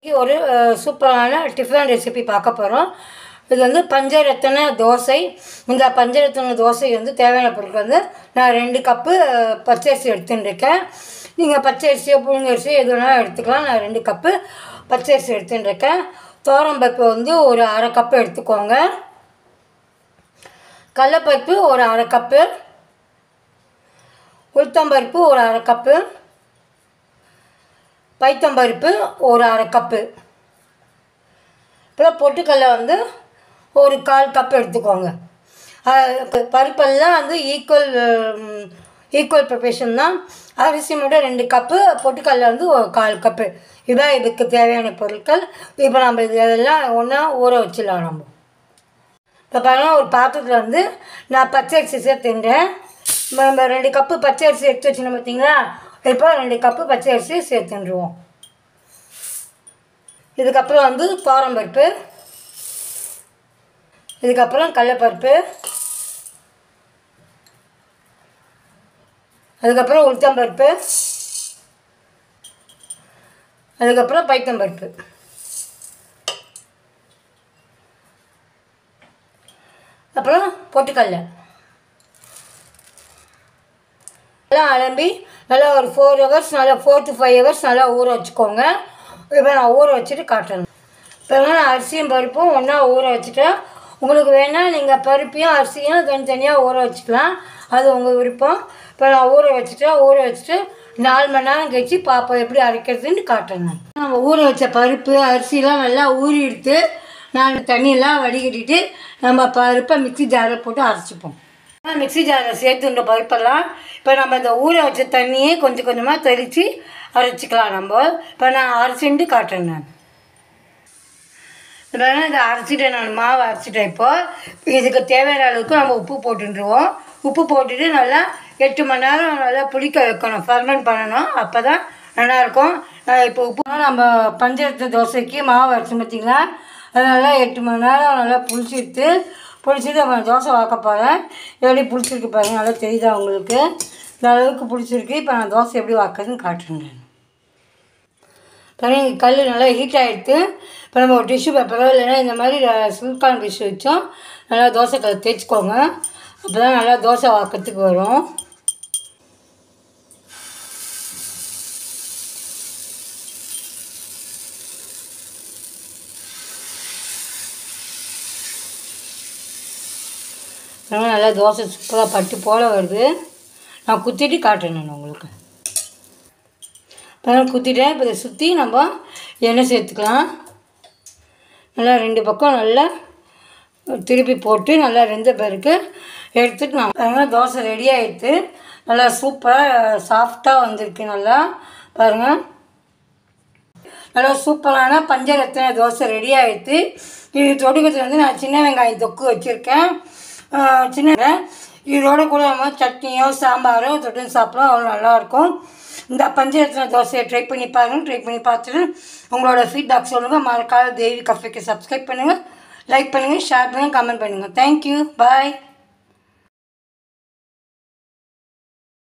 இன்னைக்கு ஒரு அஹ், சூப்பரான டிஃபன் ரெசிபி பார்க்க போகிறோம் இது வந்து பஞ்சரத்தன தோசை இந்த பஞ்சரத்தன தோசை வந்து தேவையான பொருட்கள் வந்து நான் ரெண்டு கப்பு அஹ், பச்சரிசி எடுத்துட்டுருக்கேன் நீங்கள் பச்சரிசியோ புழுங்கரிசியோ எது வேணாலும் எடுத்துக்கலாம் நான் ரெண்டு கப்பு பச்சரிசி எடுத்துட்டுருக்கேன் தோரம்பருப்பு வந்து ஒரு அரை கப்பு எடுத்துக்கோங்க கடலப்பருப்பு ஒரு அரை கப்பு உளுத்தம்பருப்பு ஒரு அரை கப்பு பைத்தம்பருப்பு ஒரு அரை கப்பு அப்புறம் பொட்டுக்கடலை வந்து ஒரு கால் கப் எடுத்துக்கோங்க அஹ் ப- பருப்பெல்லாம் வந்து ஈக்குவல் ஈக்குவல் ப்ரிப்பரேஷன் தான் அரிசி மட்டும் ரெண்டு கப்பு பொட்டுக்கடலை வந்து ஒரு கால் கப்பு இதான் இதுக்கு தேவையான பொருட்கள் இப்போ நம்ம இது இதெல்லாம் ஒன்றா ஊற வச்சிடலாம் நம்ம இப்போ பாருங்கள் ஒரு பாத்திரத்தில் வந்து நான் பச்சை அரிசி சேர்த்துன்றேன் நம்ம ரெண்டு கப்பு பச்சை அரிசி எடுத்து வச்சுருந்தோம் பார்த்தீங்களா இப்போ ரெண்டு கப்பு பச்சை அரிசி சேர்த்துருவோம் இதுக்கப்புறம் வந்து பருப்பு இதுக்கப்புறம் கடலைப்பருப்பு அதுக்கப்புறம் உளுத்தம்பருப்பு அதுக்கப்புறம் பைத்தம்பருப்பு அப்புறம் பொட்டுக்கடலை நல்லா அலம்பி நல்லா ஒரு ஃபோர் ஹவர்ஸ் நல்லா ஃபோர் டு ஃபைவ் ஹவர்ஸ் நல்லா ஊற வச்சுக்கோங்க இப்போ நான் ஊற வச்சுட்டு காட்டுறேன் இப்போ நான் அரிசியும் பருப்பும் ஒன்றா ஊற வச்சுட்டேன் உங்களுக்கு வேணால் நீங்கள் பருப்பையும் அரிசியும் தனித்தனியாக ஊற வச்சுக்கலாம் அது உங்கள் விருப்பம் இப்போ நான் ஊற வச்சுட்டேன் ஊற வச்சுட்டு நாலு மணி நேரம் கழிச்சு பார்ப்போம் எப்படி அரைக்கிறதுன்னு காட்டுறேன் நான். நம்ம ஊற வச்ச பருப்பு அரிசிலாம் நல்லா ஊறி எடுத்து நாலு தண்ணியெல்லாம் வடிகட்டிட்டு நம்ம பருப்பை மிக்ஸி ஜாரில் போட்டு அரைச்சிப்போம் மிக்ஸி ஜாரில் சேர்த்துன்ற பருப்பெல்லாம் இப்போ நம்ம இந்த ஊற வச்ச தண்ணியே கொஞ்சம் கொஞ்சமாக தெளித்து அரைச்சிக்கலாம் நம்ம இப்போ நான் அரைச்சிட்டு காட்டுறேன் நான் இதெல்லாம் இதை அரைச்சிட்டேன் நான் மாவு அரைச்சிட்டேன் இப்போ இதுக்கு தேவையான அளவுக்கு நம்ம உப்பு போட்டுருவோம் உப்பு போட்டுட்டு நல்லா எட்டு மணி நேரம் நல்லா புளிக்க வைக்கணும் ஃபர்மெண்ட் பண்ணணும் அப்போ தான் நல்லாயிருக்கும் நான் இப்போ உப்பு நம்ம பஞ்சரத்து தோசைக்கு மாவு அரைச்சி பார்த்தீங்களா அது நல்லா எட்டு மணி நேரம் நல்லா புளிச்சிட்டு புளிச்சிட்டு நம்ம தோசை வாக்க போகிறேன் எப்படி புளிச்சிருக்கு பாருங்க நல்லா தெரியுதா உங்களுக்கு இந்த அளவுக்கு பிடிச்சிருக்கு இப்போ நான் தோசை எப்படி வாக்குறதுன்னு காட்டுறேன் நான். பாருங்க இங்கே கல் நல்லா ஹீட் ஆகிடுது இப்போ நம்ம ஒரு டிஷ்யூ பேப்பரோ இல்லைன்னா இந்த மாதிரி சில்கான் டிஷ் வச்சோம் நல்லா தோசை கல் தேய்ச்சிக்கோங்க அப்போ தான் நல்லா தோசை வாக்கிறதுக்கு வரும் பாருங்க, நல்லா தோசை சூப்பராக பட்டு போல வருது நான் குத்திட்டு காட்டுறேன் நான் உங்களுக்கு பாருங்க குத்திட்டேன் இப்போ இதை சுற்றி நம்ம எண்ணெய் சேர்த்துக்கலாம் நல்லா ரெண்டு பக்கம் நல்லா திருப்பி போட்டு நல்லா ரெண்டு பேருக்கு எடுத்துட்டு நான் பாருங்க தோசை ரெடி ஆகிடுது நல்லா சூப்பராக சாஃப்டாக வந்திருக்கு நல்லா பாருங்கள் நல்லா சூப்பரான பஞ்சரத்தின தோசை ரெடி ஆகிடுது இது தொடுக்கிறதுக்கு வந்து நான் சின்ன வெங்காயம் தொக்கு வச்சுருக்கேன் ஆஹ் சின்ன இதோட கூட நம்ம சட்னியோ சாம்பாரோ தொட்டு சாப்பிடலாம் அவ்வளோ நல்லாயிருக்கும் இந்த பஞ்சரத்ன தோசையை ட்ரை பண்ணி பாருங்கள் ட்ரை பண்ணி பார்த்துட்டு உங்களோட ஃபீட்பேக் சொல்லுங்கள் மறக்காத தேவி கஃபேக்கு சப்ஸ்கிரைப் பண்ணுங்கள் லைக் பண்ணுங்கள் ஷேர் பண்ணுங்கள் கமெண்ட் பண்ணுங்கள் தேங்க்யூ பாய்